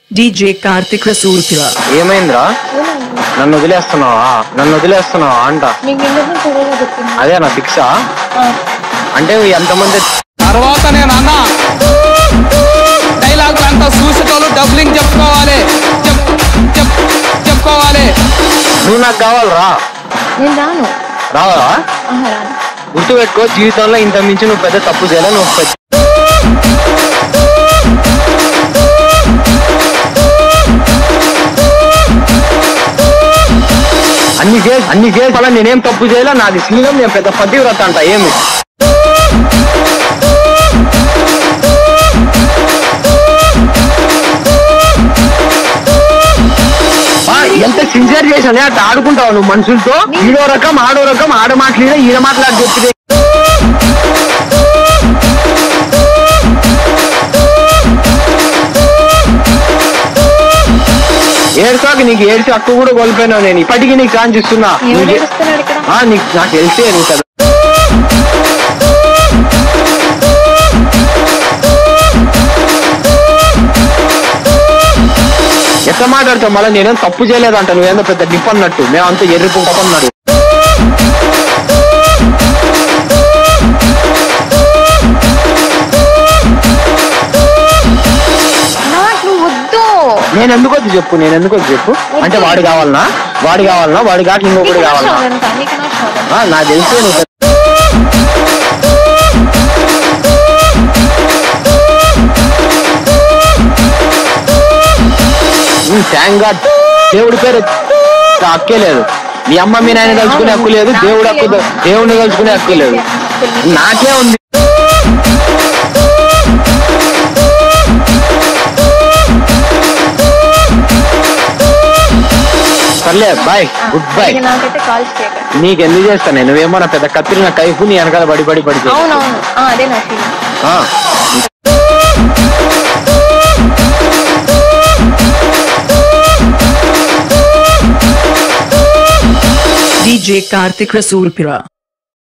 DJ Karthik Rasoolpura. ఏమైందిరా నన్ను వదిలేస్తున్నావా నన్ను వదిలేస్తున్నావా అంట మీకు ఎందుకు చూడగా చెప్పింది అదే నా ఫిక్సా అంటే ఎంతమంది తర్వాత నేను అన్న డైలాగులు అంతా చూసేటోళ్ళు డబ్లింగ్ చెప్పుకోవాలి చెప్ చెప్ చెప్పుకోవాలి నువ్వు నాకు కావాలరా నేను రాను రావా ఆహా రాను గుర్తుపెట్టుకో జీవితంలో ఇంత మించి నువ్వు పెద్ద తప్పు చేయాలి నువ్వు పెద్ద అన్ని చేసి అన్ని చేసి అలా నేనేం తప్పు చేయాలా నాది సింగం నేను పెద్ద పతివ్రత అంట ఏమి ఆ, ఎంత సిన్సియర్ చేశానే అట్లా ఆడుకుంటావు నువ్వు మనుషులతో ఈడో రకం ఆడో రకం ఆడ మాట్లాడే ఈడ మాట్లాడి చెప్తే ఏడ్చాక నీకు ఏడ్చి అక్కు కూడా కోల్పోయినావు నేను ఇప్పటికీ నీకు ఛాన్స్ ఇస్తున్నా ఎవరు నువ్వు చే- ఏడుస్తున్నాడు ఇక్కడ ఆ, నీకు నాకు తెలిసే నీకు కదా ఎట్లా మాట్లాడతావు మళ్ళీ నేనేం తప్పు చేయలేదంట నువ్వేందో పెద్ద డిప్ అన్నట్టు మేము అంత ఎర్రి పుంప అన్నాడు నాకు నువ్వు వద్దు నేను ఎందుకు వద్దు చెప్పు నేను ఎందుకు వద్దు చెప్పు అంటే వాడు కావాలనా వాడు కావాలనా వాడి కాక ఇంకొకటి నీకు నా కావాలనా షాదంతా నీకు నా షాదంతా ఆ, నాకు తెలిసే నువ్వు పెద్ద- థ్యాంక్ గాడ్ దేవుడి పేరు హక్కే లేదు మీ అమ్మ మీ నాయన కలుసుకునే హక్కు లేదు దేవుడు హక్కు దేవుడిని కలుసుకునే హక్కు లేదు నాకే ఉంది సర్లే బాయ్ గుడ్ బై ఇక నాకైతే కాల్ చేయకండి నీకు ఎందుకు చేస్తాను నేను నువ్వేమన్నా పెద్ద కత్తిరిన కైపు నీ వెనకాల బడి బడి పడి చేయి. అవునవును ఆ, అదే నా ఫీలింగ్ ఆ. DJ Karthik Rasoolpura.